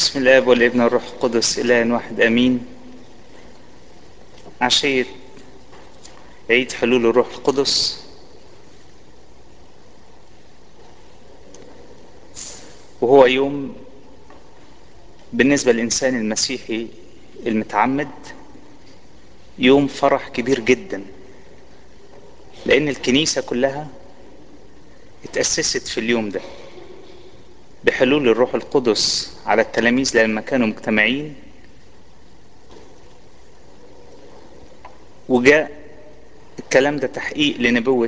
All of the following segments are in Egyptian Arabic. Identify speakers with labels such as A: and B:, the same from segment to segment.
A: بسم الله والابن والروح القدس إله واحد أمين عشية عيد حلول الروح القدس وهو يوم بالنسبة للإنسان المسيحي المتعمد يوم فرح كبير جدا لأن الكنيسة كلها اتأسست في اليوم ده بحلول الروح القدس على التلاميذ لما كانوا مجتمعين وجاء الكلام ده تحقيق لنبوة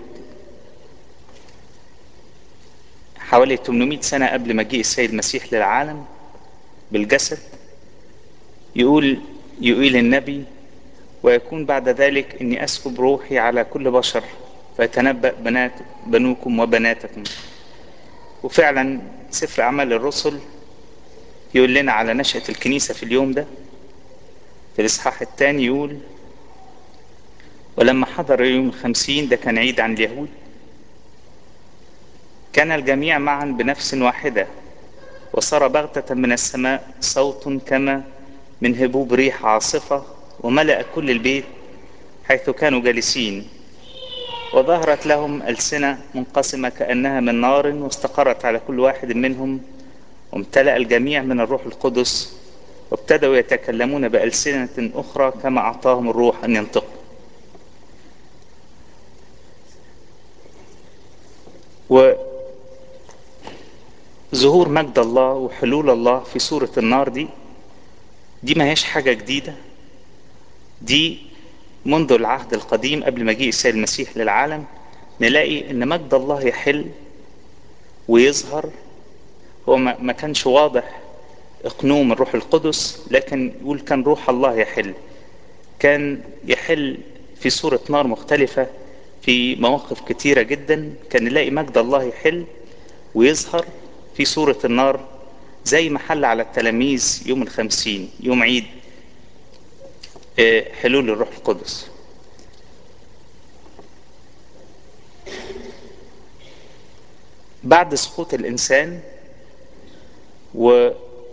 A: حوالي 800 سنة قبل مجيء السيد المسيح للعالم بالجسد يقول يقول النبي ويكون بعد ذلك اني اسكب روحي على كل بشر فيتنبأ بنات بنوكم وبناتكم وفعلا سفر اعمال الرسل يقول لنا على نشأة الكنيسة في اليوم ده في الاصحاح الثاني يقول ولما حضر يوم الخمسين ده كان عيد عن اليهود كان الجميع معا بنفس واحدة وصار بغتة من السماء صوت كما من هبوب ريح عاصفة وملأ كل البيت حيث كانوا جالسين وظهرت لهم ألسنة منقسمة كأنها من نار واستقرت على كل واحد منهم وامتلأ الجميع من الروح القدس وابتدوا يتكلمون بألسنة أخرى كما أعطاهم الروح أن ينطقوا وظهور مجد الله وحلول الله في سورة النار دي دي ما هيش حاجة جديدة دي منذ العهد القديم قبل مجيء السيد المسيح للعالم نلاقي ان مجد الله يحل ويظهر هو ما كانش واضح اقنوم الروح القدس لكن يقول كان روح الله يحل كان يحل في صورة نار مختلفة في مواقف كتيرة جدا كان نلاقي مجد الله يحل ويظهر في صورة النار زي ما حل على التلاميذ يوم الخمسين يوم عيد حلول الروح القدس بعد سقوط الإنسان و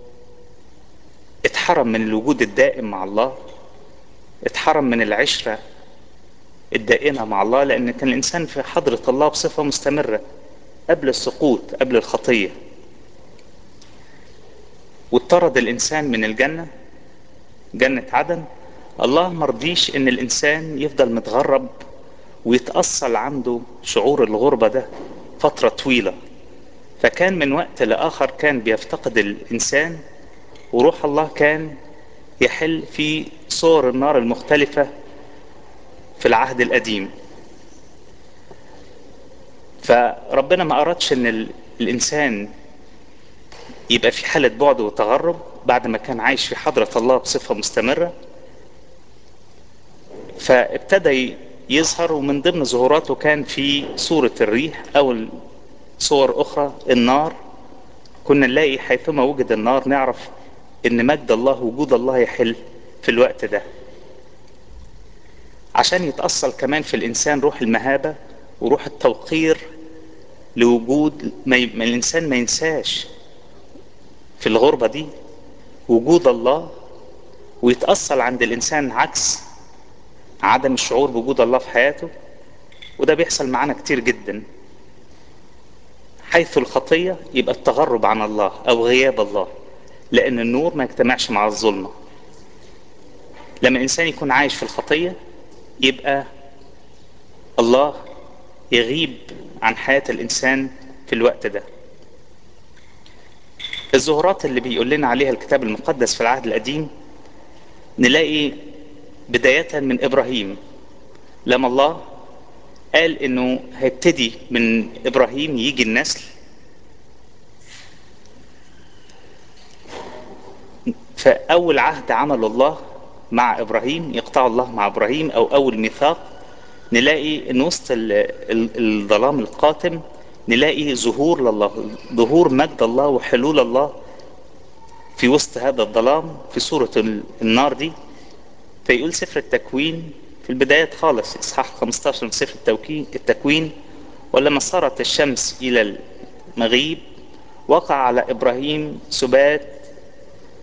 A: اتحرم من الوجود الدائم مع الله اتحرم من العشرة الدائمة مع الله لأن كان الإنسان في حضرة الله بصفة مستمرة قبل السقوط قبل الخطية واطرد الإنسان من الجنة جنة عدن الله مرضيش ان الانسان يفضل متغرب ويتأصل عنده شعور الغربة ده فترة طويلة فكان من وقت لآخر كان بيفتقد الإنسان وروح الله كان يحل في صور النار المختلفة في العهد القديم فربنا ما أردش ان الإنسان يبقى في حالة بعد وتغرب بعد ما كان عايش في حضرة الله بصفة مستمرة فابتدى يظهر ومن ضمن ظهوراته كان في صورة الريح أو صور أخرى النار كنا نلاقي حيثما وجد النار نعرف إن مجد الله وجود الله يحل في الوقت ده عشان يتأصل كمان في الإنسان روح المهابة وروح التوقير لوجود ما, ي... ما الإنسان ما ينساش في الغربة دي وجود الله ويتأصل عند الإنسان عكس عدم الشعور بوجود الله في حياته وده بيحصل معانا كتير جدا حيث الخطية يبقى التغرب عن الله أو غياب الله لأن النور ما يجتمعش مع الظلمة لما الإنسان يكون عايش في الخطية يبقى الله يغيب عن حياة الإنسان في الوقت ده الظهورات اللي بيقول لنا عليها الكتاب المقدس في العهد القديم نلاقي بداية من إبراهيم لما الله قال إنه هيبتدي من إبراهيم يجي النسل فأول عهد عمل الله مع إبراهيم يقطع الله مع إبراهيم أو أول ميثاق نلاقي إن وسط الظلام القاتم نلاقي ظهور لله ظهور مجد الله وحلول الله في وسط هذا الظلام في صورة النار دي فيقول سفر التكوين في البداية خالص إصحاح 15 من سفر التوكين التكوين ولما صارت الشمس إلى المغيب وقع على إبراهيم سبات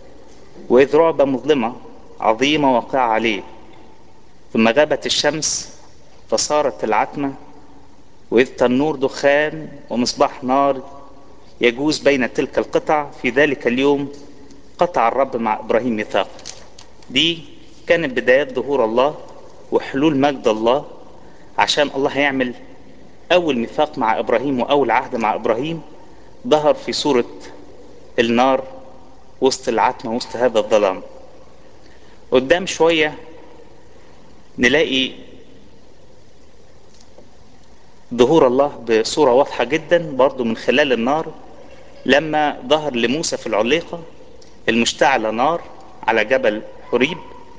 A: وإذ رعبة مظلمة عظيمة واقعة عليه ثم غابت الشمس فصارت العتمة وإذ تنور دخان ومصباح نار يجوز بين تلك القطع في ذلك اليوم قطع الرب مع إبراهيم ميثاق دي كانت بدايات ظهور الله وحلول مجد الله عشان الله هيعمل أول ميثاق مع إبراهيم وأول عهد مع إبراهيم ظهر في صورة النار وسط العتمة وسط هذا الظلام قدام شوية نلاقي ظهور الله بصورة واضحة جدا برضو من خلال النار لما ظهر لموسى في العليقة المشتعلة نار على جبل حريب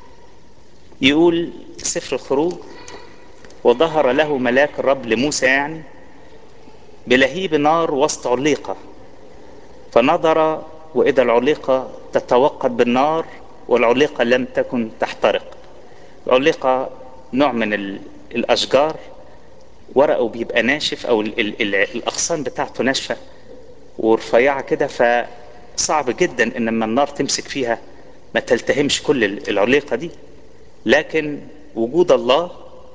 A: يقول سفر الخروج وظهر له ملاك الرب لموسى يعني بلهيب نار وسط عليقة فنظر وإذا العليقة تتوقد بالنار والعليقة لم تكن تحترق العليقة نوع من الأشجار ورقه بيبقى ناشف أو ال ال ال الأغصان بتاعته ناشفة ورفيعة كده فصعب جدا إن لما النار تمسك فيها ما تلتهمش كل العليقة دي لكن وجود الله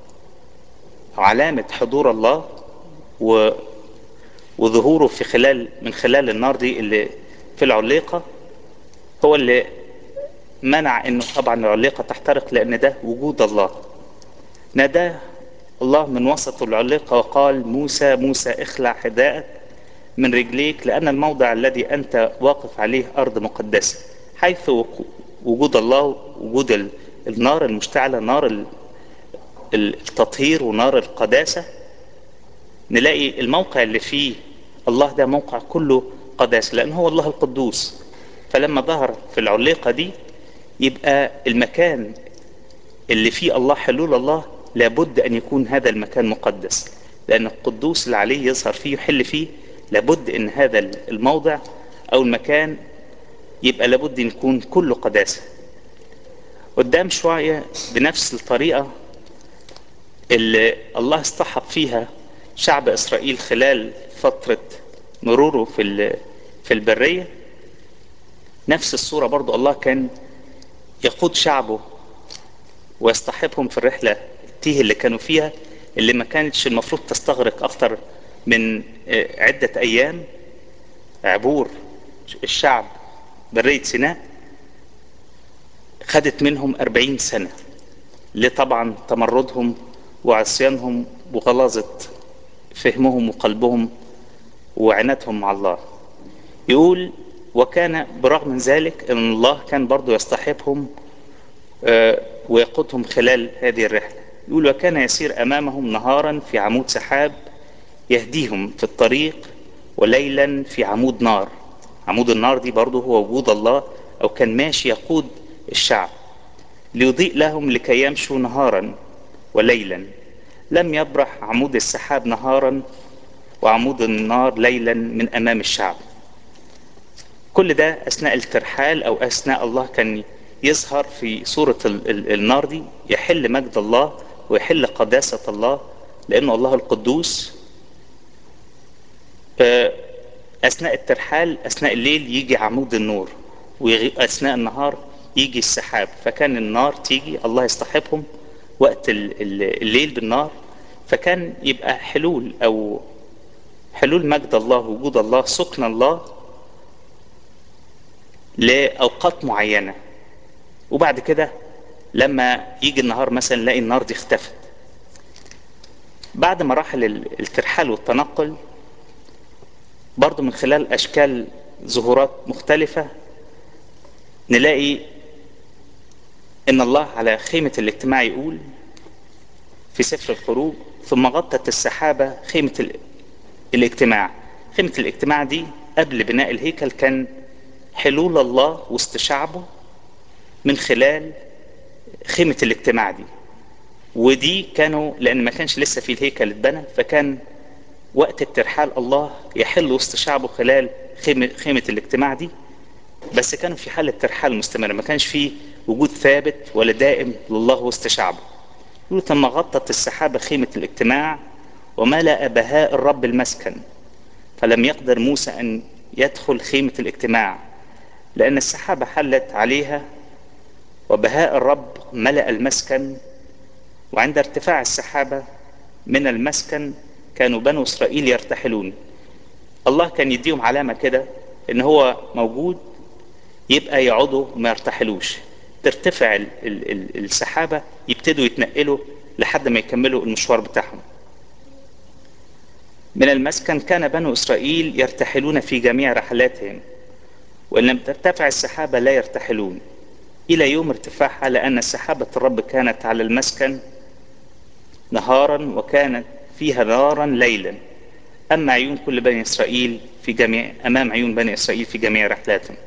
A: علامة حضور الله و وظهوره في خلال من خلال النار دي اللي في العليقة هو اللي منع انه طبعا العليقة تحترق لان ده وجود الله ناداه الله من وسط العليقة وقال موسى موسى اخلع حذاءك من رجليك لان الموضع الذي انت واقف عليه ارض مقدسة حيث وجود الله وجود النار المشتعلة نار التطهير ونار القداسة نلاقي الموقع اللي فيه الله ده موقع كله قداسة لأن هو الله القدوس فلما ظهر في العليقة دي يبقى المكان اللي فيه الله حلول الله لابد أن يكون هذا المكان مقدس لأن القدوس اللي عليه يظهر فيه يحل فيه لابد أن هذا الموضع أو المكان يبقى لابد أن يكون كله قداسة قدام شوية بنفس الطريقة اللي الله اصطحب فيها شعب إسرائيل خلال فترة مروره في في البرية نفس الصورة برضو الله كان يقود شعبه ويصطحبهم في الرحلة التيه اللي كانوا فيها اللي ما كانتش المفروض تستغرق أكتر من عدة أيام عبور الشعب برية سيناء خدت منهم أربعين سنة لطبعا تمردهم وعصيانهم وغلاظة فهمهم وقلبهم وعناتهم مع الله يقول وكان برغم من ذلك ان الله كان برضو يصطحبهم ويقودهم خلال هذه الرحلة يقول وكان يسير امامهم نهارا في عمود سحاب يهديهم في الطريق وليلا في عمود نار عمود النار دي برضو هو وجود الله او كان ماشي يقود الشعب ليضيء لهم لكي يمشوا نهارا وليلا لم يبرح عمود السحاب نهارا وعمود النار ليلا من امام الشعب كل ده اثناء الترحال او اثناء الله كان يظهر في صورة النار دي يحل مجد الله ويحل قداسة الله لانه الله القدوس اثناء الترحال اثناء الليل يجي عمود النور واثناء النهار يجي السحاب فكان النار تيجي الله يصطحبهم وقت الليل بالنار فكان يبقى حلول او حلول مجد الله وجود الله سكن الله لأوقات معينة وبعد كده لما يجي النهار مثلا نلاقي النار دي اختفت بعد مراحل الترحال والتنقل برضو من خلال أشكال ظهورات مختلفة نلاقي إن الله على خيمة الاجتماع يقول في سفر الخروج ثم غطت السحابة خيمة الاجتماع خيمة الاجتماع دي قبل بناء الهيكل كان حلول الله وسط شعبه من خلال خيمة الاجتماع دي ودي كانوا لأن ما كانش لسه في الهيكل اتبنى فكان وقت الترحال الله يحل وسط شعبه خلال خيمة, خيمة الاجتماع دي بس كانوا في حالة ترحال مستمرة ما كانش في وجود ثابت ولا دائم لله وسط شعبه يقول ثم غطت السحابة خيمة الاجتماع وملأ بهاء الرب المسكن فلم يقدر موسى أن يدخل خيمة الاجتماع لأن السحابة حلت عليها وبهاء الرب ملأ المسكن وعند ارتفاع السحابة من المسكن كانوا بنو إسرائيل يرتحلون الله كان يديهم علامة كده إن هو موجود يبقى يقعدوا ما يرتحلوش ترتفع ال ال ال السحابة يبتدوا يتنقلوا لحد ما يكملوا المشوار بتاعهم من المسكن كان بنو إسرائيل يرتحلون في جميع رحلاتهم وإن لم ترتفع السحابة لا يرتحلون إلى يوم ارتفاعها لأن سحابة الرب كانت على المسكن نهارا وكانت فيها نارا ليلا أما عيون كل بني إسرائيل في جميع أمام عيون بني إسرائيل في جميع رحلاتهم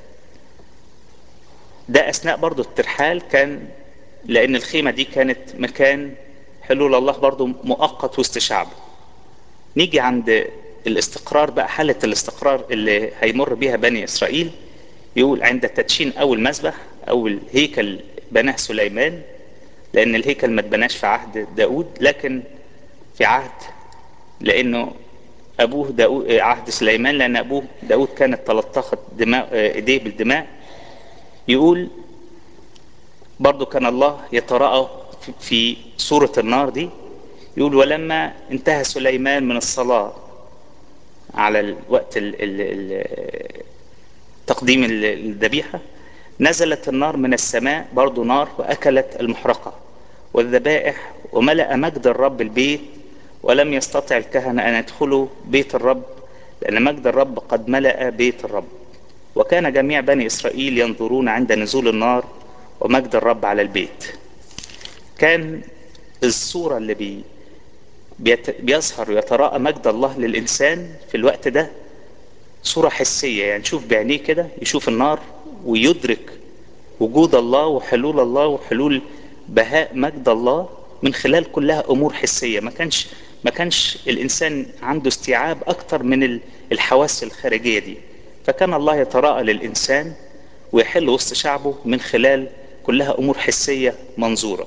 A: ده أثناء برضو الترحال كان لأن الخيمة دي كانت مكان حلول الله برضو مؤقت وسط شعبه نيجي عند الاستقرار بقى حالة الاستقرار اللي هيمر بيها بني إسرائيل يقول عند تدشين أول مسبح أول هيكل بناه سليمان لأن الهيكل ما اتبناش في عهد داود لكن في عهد لأنه أبوه داود عهد سليمان لأن أبوه داود كانت تلطخت دماء إيديه بالدماء يقول برضو كان الله يتراءى في سورة النار دي يقول ولما انتهى سليمان من الصلاة على الوقت ال ال ال تقديم الذبيحة نزلت النار من السماء برضو نار وأكلت المحرقة والذبائح وملأ مجد الرب البيت ولم يستطع الكهنة أن يدخلوا بيت الرب لأن مجد الرب قد ملأ بيت الرب وكان جميع بني إسرائيل ينظرون عند نزول النار ومجد الرب على البيت كان الصورة اللي بي بيظهر ويتراءى مجد الله للإنسان في الوقت ده صورة حسية يعني يشوف بعينيه كده يشوف النار ويدرك وجود الله وحلول الله وحلول بهاء مجد الله من خلال كلها أمور حسية ما كانش ما كانش الإنسان عنده استيعاب أكتر من الحواس الخارجية دي فكان الله يتراءى للإنسان ويحل وسط شعبه من خلال كلها أمور حسية منظورة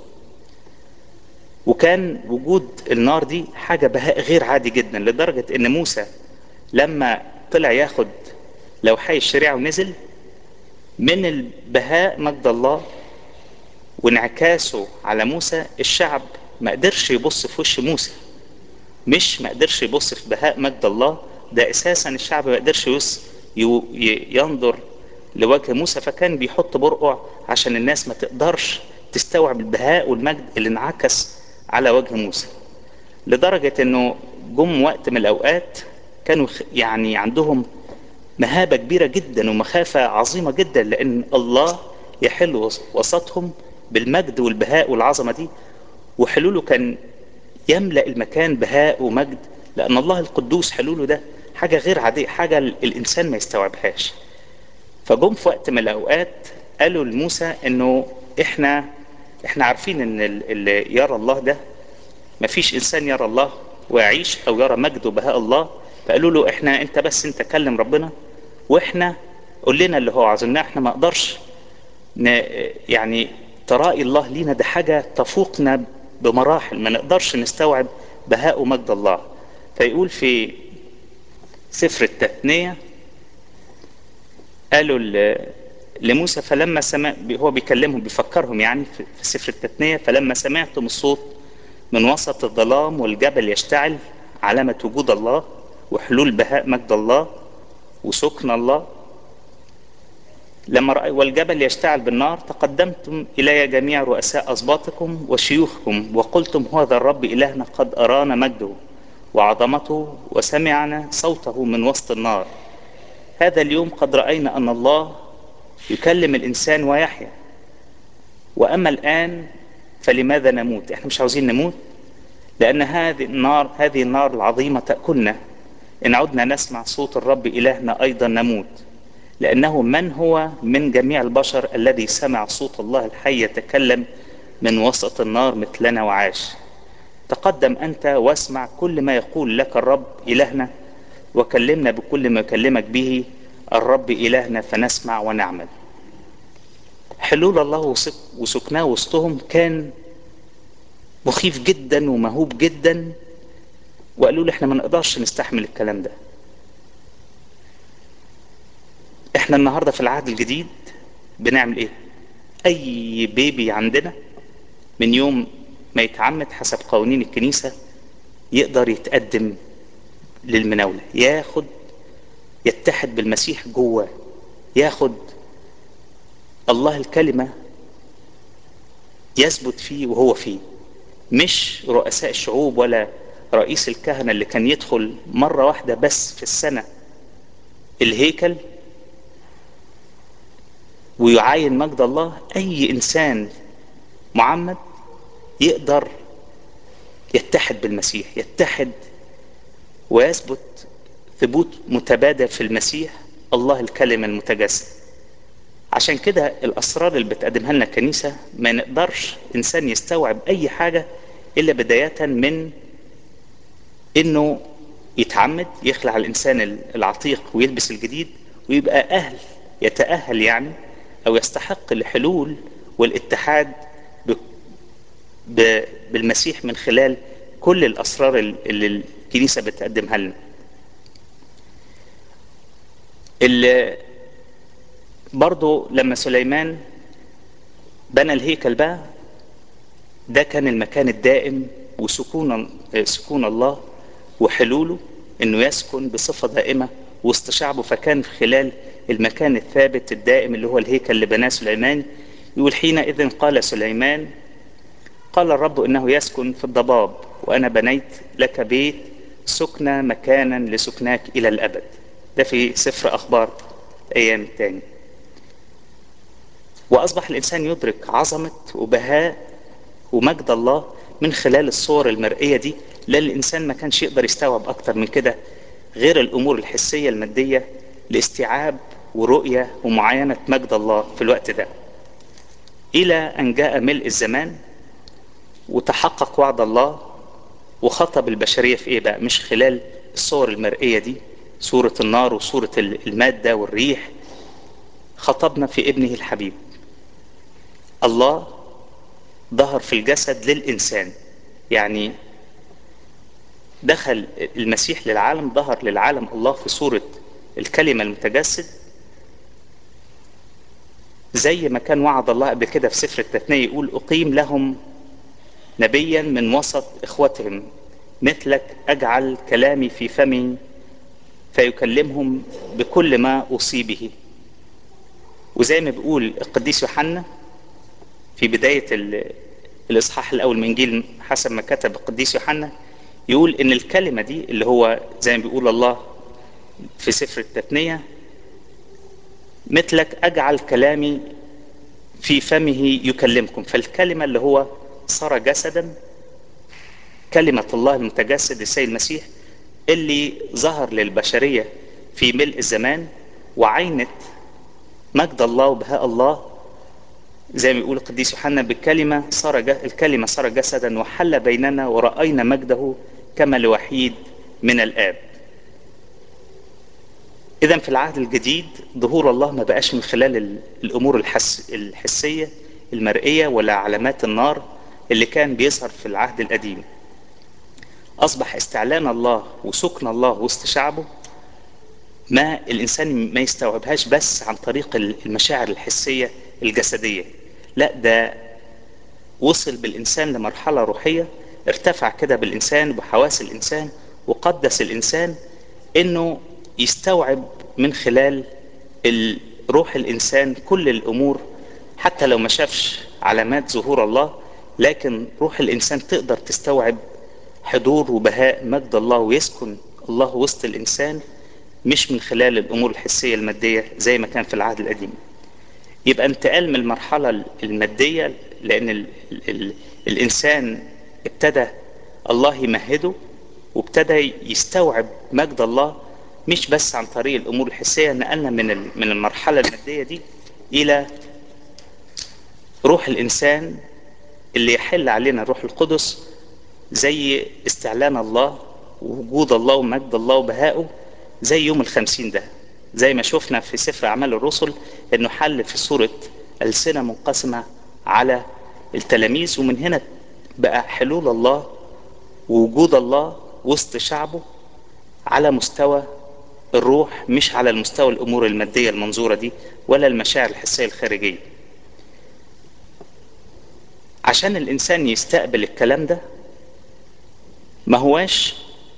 A: وكان وجود النار دي حاجة بهاء غير عادي جدا لدرجة ان موسى لما طلع ياخد لوحي الشريعة ونزل من البهاء مجد الله وانعكاسه على موسى الشعب ما قدرش يبص في وش موسى مش ما قدرش يبص في بهاء مجد الله ده اساسا الشعب ما قدرش ينظر لوجه موسى فكان بيحط برقع عشان الناس ما تقدرش تستوعب البهاء والمجد اللي انعكس على وجه موسى لدرجة انه جم وقت من الاوقات كانوا يعني عندهم مهابة كبيرة جدا ومخافة عظيمة جدا لان الله يحل وسطهم بالمجد والبهاء والعظمة دي وحلوله كان يملأ المكان بهاء ومجد لان الله القدوس حلوله ده حاجة غير عادية حاجة الانسان ما يستوعبهاش فجم في وقت من الاوقات قالوا لموسى انه احنا احنا عارفين ان اللي يرى الله ده مفيش انسان يرى الله ويعيش او يرى مجد وبهاء الله فقالوا له احنا انت بس انت كلم ربنا واحنا قول لنا اللي هو عاوزنا احنا ما اقدرش يعني ترائي الله لينا ده حاجة تفوقنا بمراحل ما نقدرش نستوعب بهاء ومجد الله فيقول في سفر التثنية قالوا لموسى فلما سمع هو بيكلمهم بيفكرهم يعني في سفر التثنية فلما سمعتم الصوت من وسط الظلام والجبل يشتعل علامة وجود الله وحلول بهاء مجد الله وسكن الله لما رأي والجبل يشتعل بالنار تقدمتم إلي جميع رؤساء أسباطكم وشيوخكم وقلتم هذا الرب إلهنا قد أرانا مجده وعظمته وسمعنا صوته من وسط النار هذا اليوم قد رأينا أن الله يكلم الإنسان ويحيا وأما الآن فلماذا نموت احنا مش عاوزين نموت لأن هذه النار هذه النار العظيمة تأكلنا إن عدنا نسمع صوت الرب إلهنا أيضا نموت لأنه من هو من جميع البشر الذي سمع صوت الله الحي يتكلم من وسط النار مثلنا وعاش تقدم أنت واسمع كل ما يقول لك الرب إلهنا وكلمنا بكل ما يكلمك به الرب إلهنا فنسمع ونعمل حلول الله وسكناه وسطهم كان مخيف جدا ومهوب جدا وقالوا له احنا ما نقدرش نستحمل الكلام ده احنا احنا النهاردة في العهد الجديد بنعمل ايه اي بيبي عندنا من يوم ما يتعمد حسب قوانين الكنيسة يقدر يتقدم للمناولة ياخد يتحد بالمسيح جواه ياخد الله الكلمة يثبت فيه وهو فيه مش رؤساء الشعوب ولا رئيس الكهنة اللي كان يدخل مرة واحدة بس في السنة الهيكل ويعاين مجد الله أي إنسان معمد يقدر يتحد بالمسيح يتحد ويثبت ثبوت متبادل في المسيح الله الكلمة المتجسد عشان كده الأسرار اللي بتقدمها لنا الكنيسة ما نقدرش إنسان يستوعب أي حاجة إلا بداية من إنه يتعمد يخلع الإنسان العتيق ويلبس الجديد ويبقى أهل يتأهل يعني أو يستحق الحلول والاتحاد ب... ب... بالمسيح من خلال كل الأسرار اللي الكنيسة بتقدمها لنا اللي برضو لما سليمان بنى الهيكل بقى ده كان المكان الدائم وسكون سكون الله وحلوله انه يسكن بصفة دائمة وسط شعبه فكان خلال المكان الثابت الدائم اللي هو الهيكل اللي بناه سليمان يقول حينئذ قال سليمان قال الرب انه يسكن في الضباب وانا بنيت لك بيت سكن مكانا لسكناك الى الابد ده في سفر اخبار ايام التاني واصبح الانسان يدرك عظمة وبهاء ومجد الله من خلال الصور المرئية دي لا الانسان ما كانش يقدر يستوعب اكتر من كده غير الامور الحسية المادية لاستيعاب ورؤية ومعاينة مجد الله في الوقت ده الى ان جاء ملء الزمان وتحقق وعد الله وخطب البشرية في ايه بقى مش خلال الصور المرئية دي صورة النار وصورة المادة والريح خطبنا في ابنه الحبيب الله ظهر في الجسد للإنسان يعني دخل المسيح للعالم ظهر للعالم الله في صورة الكلمة المتجسد زي ما كان وعد الله قبل كده في سفر التثنية يقول أقيم لهم نبيا من وسط إخوتهم مثلك أجعل كلامي في فمي فيكلمهم بكل ما أوصي به وزي ما بيقول القديس يوحنا في بداية الإصحاح الأول من إنجيل حسب ما كتب القديس يوحنا يقول إن الكلمة دي اللي هو زي ما بيقول الله في سفر التثنية مثلك أجعل كلامي في فمه يكلمكم فالكلمة اللي هو صار جسدا كلمة الله المتجسد السيد المسيح اللي ظهر للبشرية في ملء الزمان وعينت مجد الله وبهاء الله زي ما يقول القديس يوحنا بالكلمة صار الكلمة صار جسدا وحل بيننا ورأينا مجده كما لوحيد من الآب إذا في العهد الجديد ظهور الله ما بقاش من خلال الأمور الحس الحسية المرئية ولا علامات النار اللي كان بيظهر في العهد القديم أصبح استعلان الله وسكن الله وسط شعبه ما الإنسان ما يستوعبهاش بس عن طريق المشاعر الحسية الجسدية لا ده وصل بالإنسان لمرحلة روحية ارتفع كده بالإنسان بحواس الإنسان وقدس الإنسان إنه يستوعب من خلال روح الإنسان كل الأمور حتى لو ما شافش علامات ظهور الله لكن روح الإنسان تقدر تستوعب حضور وبهاء مجد الله ويسكن الله وسط الإنسان مش من خلال الأمور الحسية المادية زي ما كان في العهد القديم يبقى انتقال من المرحلة المادية لأن ال ال الإنسان ابتدى الله يمهده وابتدى يستوعب مجد الله مش بس عن طريق الأمور الحسية نقلنا من من المرحلة المادية دي إلى روح الإنسان اللي يحل علينا الروح القدس زي استعلان الله ووجود الله ومجد الله وبهائه زي يوم الخمسين ده زي ما شفنا في سفر أعمال الرسل إنه حل في صورة ألسنة منقسمة على التلاميذ ومن هنا بقى حلول الله ووجود الله وسط شعبه على مستوى الروح مش على المستوى الامور الماديه المنظوره دي ولا المشاعر الحسيه الخارجيه عشان الانسان يستقبل الكلام ده ما هواش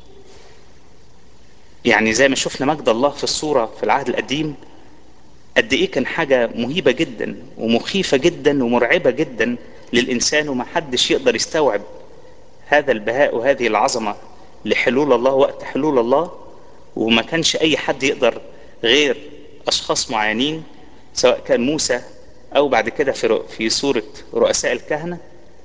A: يعني زي ما شفنا مجد الله في الصوره في العهد القديم قد ايه كان حاجه مهيبه جدا ومخيفه جدا ومرعبه جدا للانسان وما حدش يقدر يستوعب هذا البهاء وهذه العظمه لحلول الله وقت حلول الله وما كانش اي حد يقدر غير اشخاص معينين سواء كان موسى او بعد كده في في سوره رؤساء الكهنه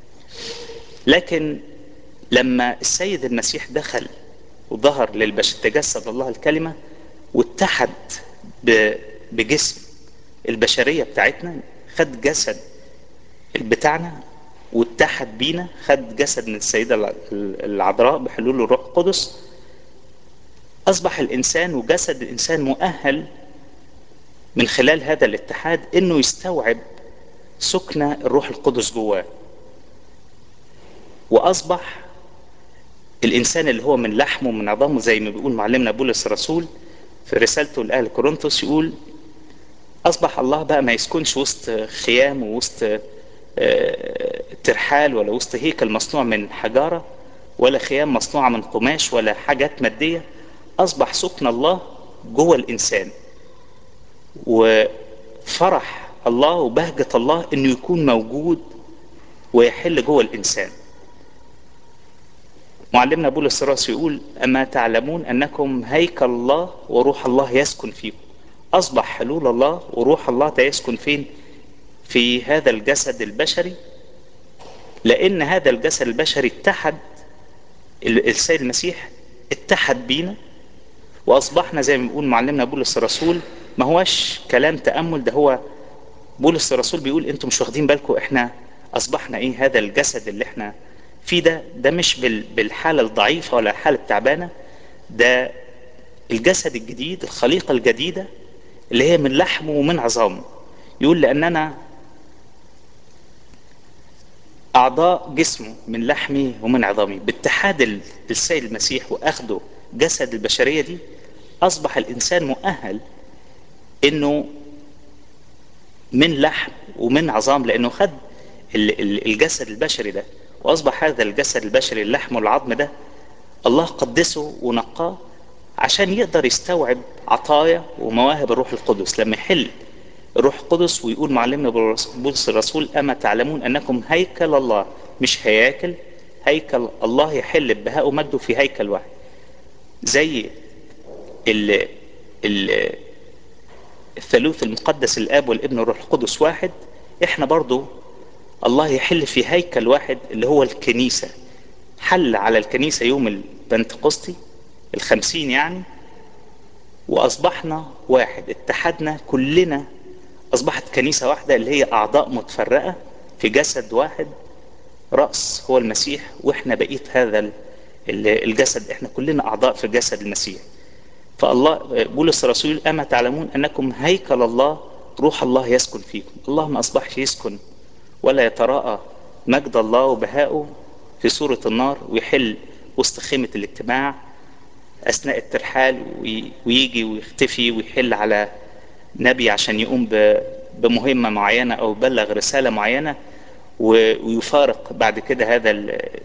A: لكن لما السيد المسيح دخل وظهر للبشر تجسد الله الكلمه واتحد بجسم البشريه بتاعتنا خد جسد بتاعنا واتحد بينا خد جسد من السيده العذراء بحلول الروح القدس اصبح الانسان وجسد الانسان مؤهل من خلال هذا الاتحاد انه يستوعب سكن الروح القدس جواه واصبح الانسان اللي هو من لحمه ومن عظامه زي ما بيقول معلمنا بولس الرسول في رسالته لاهل كورنثوس يقول اصبح الله بقى ما يسكنش وسط خيام ووسط ترحال ولا وسط هيكل مصنوع من حجاره ولا خيام مصنوعه من قماش ولا حاجات ماديه اصبح سكن الله جوه الانسان وفرح الله وبهجه الله انه يكون موجود ويحل جوه الانسان معلمنا بولس الرسول يقول اما تعلمون انكم هيكل الله وروح الله يسكن فيكم اصبح حلول الله وروح الله يسكن فين في هذا الجسد البشري لان هذا الجسد البشري اتحد السيد المسيح اتحد بينا واصبحنا زي ما بيقول معلمنا بولس الرسول ما هوش كلام تامل ده هو بولس الرسول بيقول انتم مش واخدين بالكم احنا اصبحنا ايه هذا الجسد اللي احنا فيه ده ده مش بالحاله الضعيفه ولا الحاله التعبانه ده الجسد الجديد الخليقه الجديده اللي هي من لحمه ومن عظامه يقول لاننا اعضاء جسمه من لحمه ومن عظامه باتحاد السيد المسيح واخده جسد البشريه دي اصبح الانسان مؤهل انه من لحم ومن عظام لانه خد الجسد البشري ده واصبح هذا الجسد البشري اللحم والعظم ده الله قدسه ونقاه عشان يقدر يستوعب عطايا ومواهب الروح القدس لما يحل الروح القدس ويقول معلمنا بولس الرسول اما تعلمون انكم هيكل الله مش هياكل هيكل الله يحل ببهاء ومجده في هيكل واحد زي ال ال الثالوث المقدس الاب والابن والروح القدس واحد احنا برضو الله يحل في هيكل واحد اللي هو الكنيسة حل على الكنيسة يوم البنتقسطي الخمسين يعني وأصبحنا واحد اتحدنا كلنا أصبحت كنيسة واحدة اللي هي أعضاء متفرقة في جسد واحد رأس هو المسيح وإحنا بقيت هذا الجسد إحنا كلنا أعضاء في جسد المسيح فالله بولس الرسول أما تعلمون أنكم هيكل الله روح الله يسكن فيكم الله ما أصبحش يسكن ولا يتراءى مجد الله وبهاؤه في سورة النار ويحل وسط خيمة الاجتماع أثناء الترحال ويجي ويختفي ويحل على نبي عشان يقوم بمهمة معينة أو يبلغ رسالة معينة ويفارق بعد كده هذا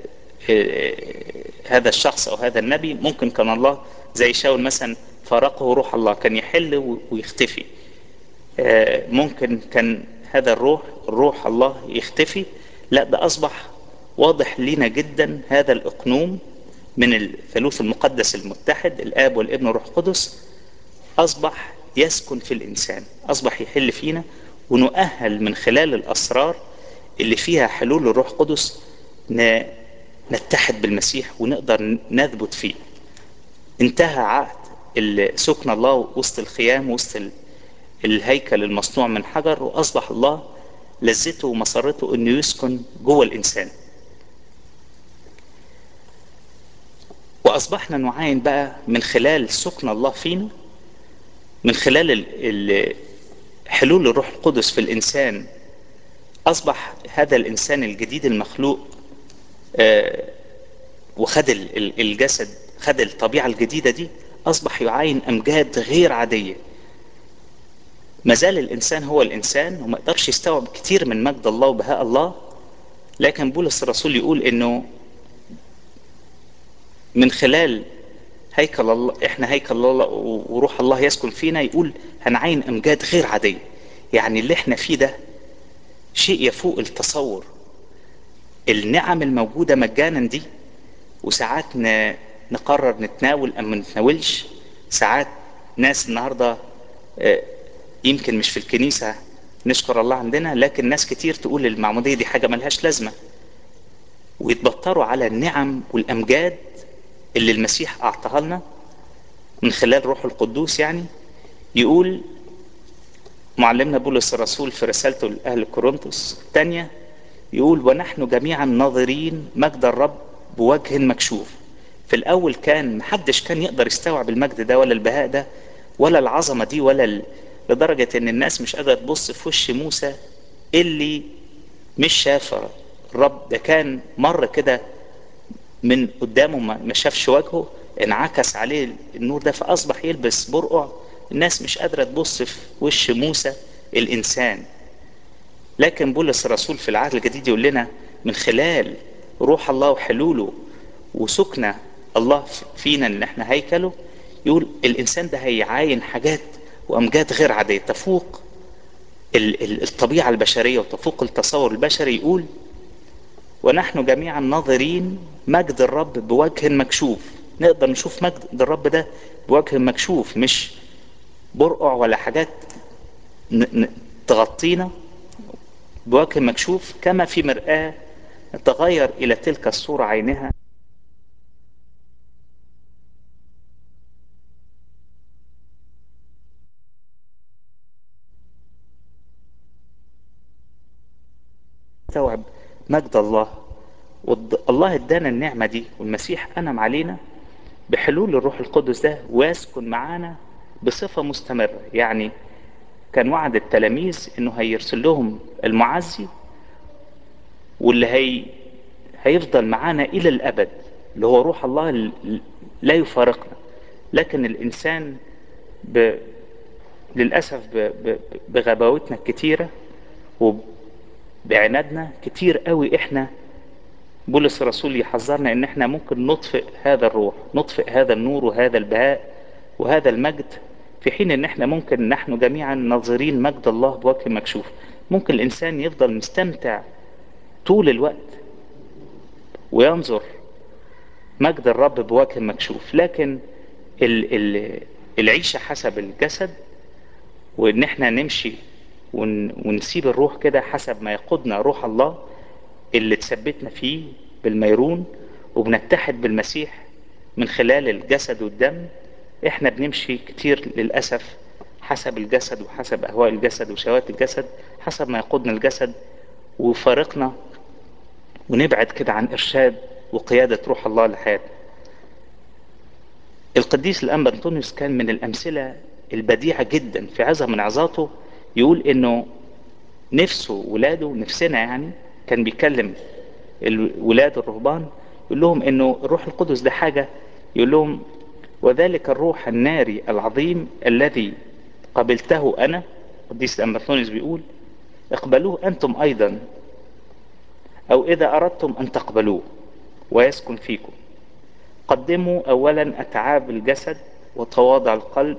A: هذا الشخص أو هذا النبي ممكن كان الله زي شاول مثلا فارقه روح الله كان يحل ويختفي ممكن كان هذا الروح الروح الله يختفي لا ده أصبح واضح لنا جدا هذا الإقنوم من الثالوث المقدس المتحد الآب والابن والروح القدس أصبح يسكن في الإنسان أصبح يحل فينا ونؤهل من خلال الأسرار اللي فيها حلول الروح القدس نتحد بالمسيح ونقدر نثبت فيه انتهى عهد سكن الله وسط الخيام وسط الهيكل المصنوع من حجر وأصبح الله لذته ومسرته أنه يسكن جوه الإنسان وأصبحنا نعاين بقى من خلال سكن الله فينا من خلال ال ال حلول الروح القدس في الإنسان أصبح هذا الإنسان الجديد المخلوق آه وخد الجسد خد الطبيعة الجديدة دي أصبح يعاين أمجاد غير عادية ما زال الإنسان هو الإنسان وما يقدرش يستوعب كتير من مجد الله وبهاء الله لكن بولس الرسول يقول إنه من خلال هيكل الله احنا هيكل الله وروح الله يسكن فينا يقول هنعين امجاد غير عاديه يعني اللي احنا فيه ده شيء يفوق التصور النعم الموجوده مجانا دي وساعات ن... نقرر نتناول ام ما نتناولش ساعات ناس النهارده آه، يمكن مش في الكنيسه نشكر الله عندنا لكن ناس كتير تقول المعموديه دي حاجه ملهاش لازمه ويتبطروا على النعم والامجاد اللي المسيح اعطاها لنا من خلال روح القدوس يعني يقول معلمنا بولس الرسول في رسالته لأهل كورنثوس الثانية يقول ونحن جميعا ناظرين مجد الرب بوجه مكشوف في الأول كان محدش كان يقدر يستوعب المجد ده ولا البهاء ده ولا العظمة دي ولا ال... لدرجة إن الناس مش قادرة تبص في وش موسى اللي مش شاف الرب ده كان مر كده من قدامه ما ما شافش وجهه انعكس عليه النور ده فأصبح يلبس برقع الناس مش قادرة تبص في وش موسى الإنسان لكن بولس الرسول في العهد الجديد يقول لنا من خلال روح الله وحلوله وسكنة الله فينا ان احنا هيكله يقول الانسان ده هيعاين حاجات وامجاد غير عادية تفوق ال- ال- الطبيعة البشرية وتفوق التصور البشري يقول ونحن جميعا ناظرين مجد الرب بوجه مكشوف نقدر نشوف مجد الرب ده بوجه مكشوف مش برقع ولا حاجات ن- ن- تغطينا بوجه مكشوف كما في مرآة تغير إلى تلك الصورة عينها استوعب مجد الله والض- الله ادانا النعمة دي والمسيح أنم علينا بحلول الروح القدس ده ويسكن معانا بصفة مستمرة يعني كان وعد التلاميذ انه هيرسل لهم المعزي واللي هي هيفضل معانا الى الابد اللي هو روح الله ال- لا يفارقنا لكن الانسان ب... للاسف ب... ب... بغباوتنا الكتيره وبعنادنا كتير قوي احنا بولس الرسول يحذرنا ان احنا ممكن نطفئ هذا الروح نطفئ هذا النور وهذا البهاء وهذا المجد في حين ان احنا ممكن نحن جميعا ناظرين مجد الله بوجه مكشوف ممكن الانسان يفضل مستمتع طول الوقت وينظر مجد الرب بوجه مكشوف لكن ال ال العيشة حسب الجسد وان احنا نمشي ون ونسيب الروح كده حسب ما يقودنا روح الله اللي تثبتنا فيه بالميرون وبنتحد بالمسيح من خلال الجسد والدم احنا بنمشي كتير للأسف حسب الجسد وحسب أهواء الجسد وشهوات الجسد حسب ما يقودنا الجسد وفارقنا ونبعد كده عن إرشاد وقيادة روح الله لحياتنا القديس الأنبا أنطونيوس كان من الأمثلة البديعة جدا في عظة من عظاته يقول إنه نفسه ولاده نفسنا يعني كان بيكلم الولاد الرهبان يقول لهم إنه الروح القدس ده حاجة يقول لهم وذلك الروح الناري العظيم الذي قبلته أنا قديس الأنبا أنطونيوس بيقول اقبلوه أنتم أيضا أو إذا أردتم أن تقبلوه ويسكن فيكم قدموا أولا أتعاب الجسد وتواضع القلب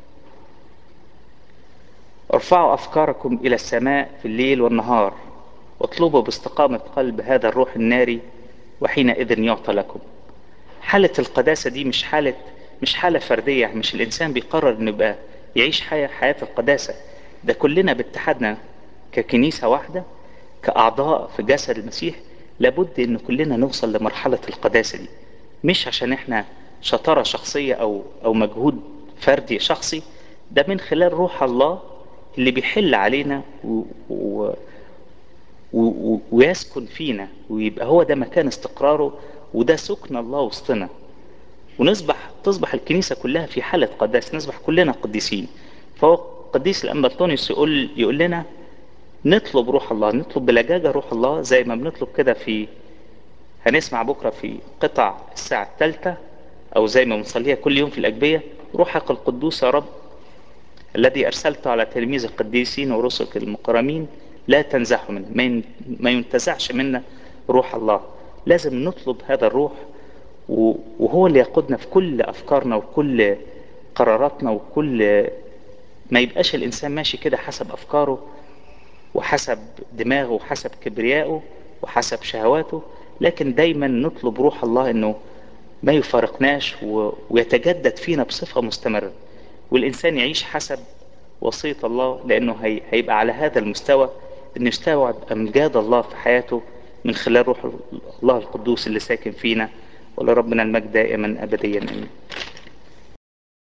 A: ارفعوا أفكاركم إلى السماء في الليل والنهار واطلبوا باستقامة قلب هذا الروح الناري وحينئذ يعطى لكم حالة القداسة دي مش حالة مش حالة فردية مش الإنسان بيقرر إنه يبقى يعيش حياة حياة القداسة ده كلنا باتحادنا ككنيسة واحدة كأعضاء في جسد المسيح لابد إن كلنا نوصل لمرحلة القداسة دي مش عشان إحنا شطارة شخصية أو أو مجهود فردي شخصي ده من خلال روح الله اللي بيحل علينا و... و... و... ويسكن فينا ويبقى هو ده مكان استقراره وده سكن الله وسطنا ونصبح تصبح الكنيسة كلها في حالة قداسة نصبح كلنا قديسين فهو قديس الأنبا أنطونيوس يقول يقول لنا نطلب روح الله نطلب بلجاجة روح الله زي ما بنطلب كده في هنسمع بكرة في قطع الساعة الثالثة او زي ما بنصليها كل يوم في الاجبية روحك القدوس يا رب الذي ارسلته على تلميذ القديسين ورسلك المكرمين لا تنزعه منا ما ين- ما ينتزعش منا روح الله لازم نطلب هذا الروح و- وهو اللي يقودنا في كل افكارنا وكل قراراتنا وكل ما يبقاش الانسان ماشي كده حسب افكاره وحسب دماغه وحسب كبريائه وحسب شهواته لكن دايما نطلب روح الله انه ما يفارقناش و- ويتجدد فينا بصفة مستمرة والإنسان يعيش حسب وصية الله لأنه هي هيبقى على هذا المستوى أنه يستوعب أمجاد الله في حياته من خلال روح الله القدوس اللي ساكن فينا ولربنا المجد دائما أبديا آمين